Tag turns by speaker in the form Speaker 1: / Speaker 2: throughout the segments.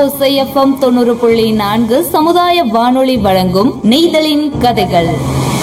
Speaker 1: ஓசை எஃப்எம் தொண்ணூறு புள்ளி நான்கு சமுதாய வானொலி வழங்கும் நெய்தலின் கதைகள்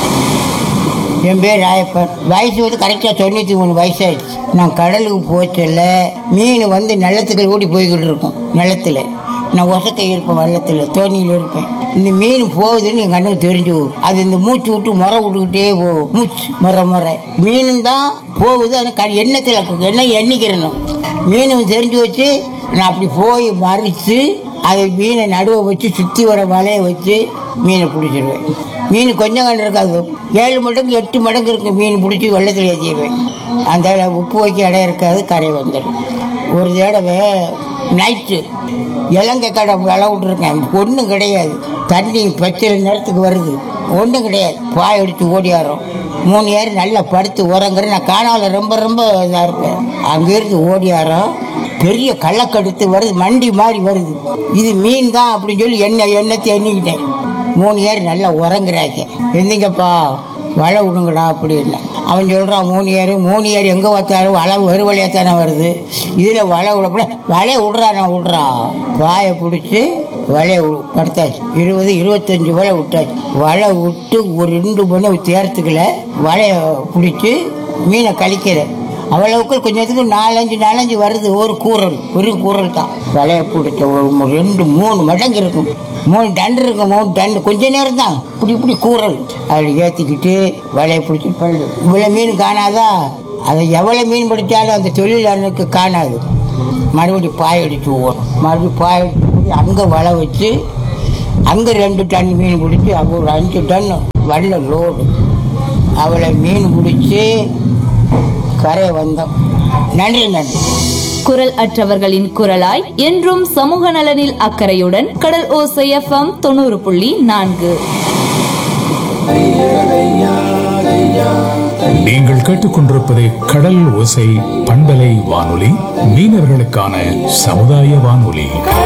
Speaker 2: என் பேர் ராயப்பன் வயசு வந்து கரெக்டாக தொண்ணூற்றி மூணு வயசாயிடுச்சு நான் கடலுக்கு போச்சல மீன் வந்து நிலத்துக்கு ஓடி போய்கிட்டு இருக்கும் நிலத்துல நான் ஒசக்கை இருப்பேன் வெள்ளத்தில் தோணியில் இருப்பேன் இந்த மீன் போகுதுன்னு என் கண்ணுக்கு தெரிஞ்சு போகும் அது இந்த மூச்சு விட்டு முறை விட்டுக்கிட்டே போகும் மூச்சு முறை முறை மீனும் தான் போகுது அது க எண்ணத்தில் எண்ணெய் எண்ணிக்கிறணும் மீனும் தெரிஞ்சு வச்சு நான் அப்படி போய் மறித்து அதை மீனை நடுவை வச்சு சுற்றி வர வலையை வச்சு மீனை பிடிச்சிருவேன் மீன் கொஞ்சம் கண்டு இருக்காது ஏழு மடங்கு எட்டு மடங்கு இருக்கு மீன் பிடிச்சி வெள்ளத்தில் ஏற்றிடுவேன் அந்த உப்பு வைக்க இடம் இருக்காது கரை வந்துடும் ஒரு தடவை நைட்டு இலங்கை கடை விளை விட்ருக்கேன் ஒன்றும் கிடையாது தண்ணி பச்சை நேரத்துக்கு வருது ஒன்றும் கிடையாது பாய் அடித்து ஓடியாரோம் மூணு ஏர் நல்லா படுத்து உறங்குற நான் காணால ரொம்ப ரொம்ப இதாக இருப்பேன் அங்கேருந்து ஓடியாரோம் பெரிய கள்ளக்கடுத்து வருது மண்டி மாதிரி வருது இது மீன் தான் அப்படின்னு சொல்லி எண்ணெய் எண்ணத்தை எண்ணிக்கிட்டேன் மூணு ஏர் நல்லா உறங்குறாங்க எந்திங்கப்பா வலை விடுங்கடா அப்படின்னு அவன் சொல்கிறான் மூணு ஏர் மூணு ஏர் எங்கே பார்த்தாலும் வலை ஒரு வழியாக தானே வருது இதில் வலை விடப்பட வலையை விட்றா நான் விட்றான் வாயை பிடிச்சி வலையை வி- படுத்தாச்சு இருபது இருபத்தஞ்சி வலை விட்டாச்சு வலை விட்டு ஒரு ரெண்டு மணி தேர்த்துக்கல வலையை பிடிச்சி மீனை கழிக்கிறேன் அவ்வளவுக்கு கொஞ்சத்துக்கு நாலஞ்சு நாலஞ்சு வருது ஒரு கூரல் ஒரு கூரல் தான் வலையை பிடிச்ச ஒரு மு- ரெண்டு மூணு மடங்கு இருக்கும் மூணு டன் இருக்கும் மூணு டன் கொஞ்ச நேரம் தான் இப்படி இப்படி கூரல் அதில் ஏற்றிக்கிட்டு வலையை பிடிச்சி பல்லு இவ்வளோ மீன் காணாதா அதை எவ்வளோ மீன் பிடிச்சாலும் அந்த தொழிலாளனுக்கு காணாது மறுபடியும் பாய் அடிச்சு ஓடும் மறுபடியும் பாய் அடிச்சு அங்கே வலை வச்சு அங்கே ரெண்டு டன் மீன் பிடிச்சி அங்கே ஒரு அஞ்சு டன் வல்ல லோடு அவளை மீன் பிடிச்சி கரை வந்தோம் நன்றி நன்றி
Speaker 1: குரல் அற்றவர்களின் குரலாய் என்றும் சமூக நலனில் அக்கறையுடன் கடல் ஓசை எஃப்எம் தொண்ணூறு புள்ளி நான்கு
Speaker 3: நீங்கள் கேட்டுக்கொண்டிருப்பது கடல் ஓசை பண்பலை வானொலி மீனவர்களுக்கான சமுதாய வானொலி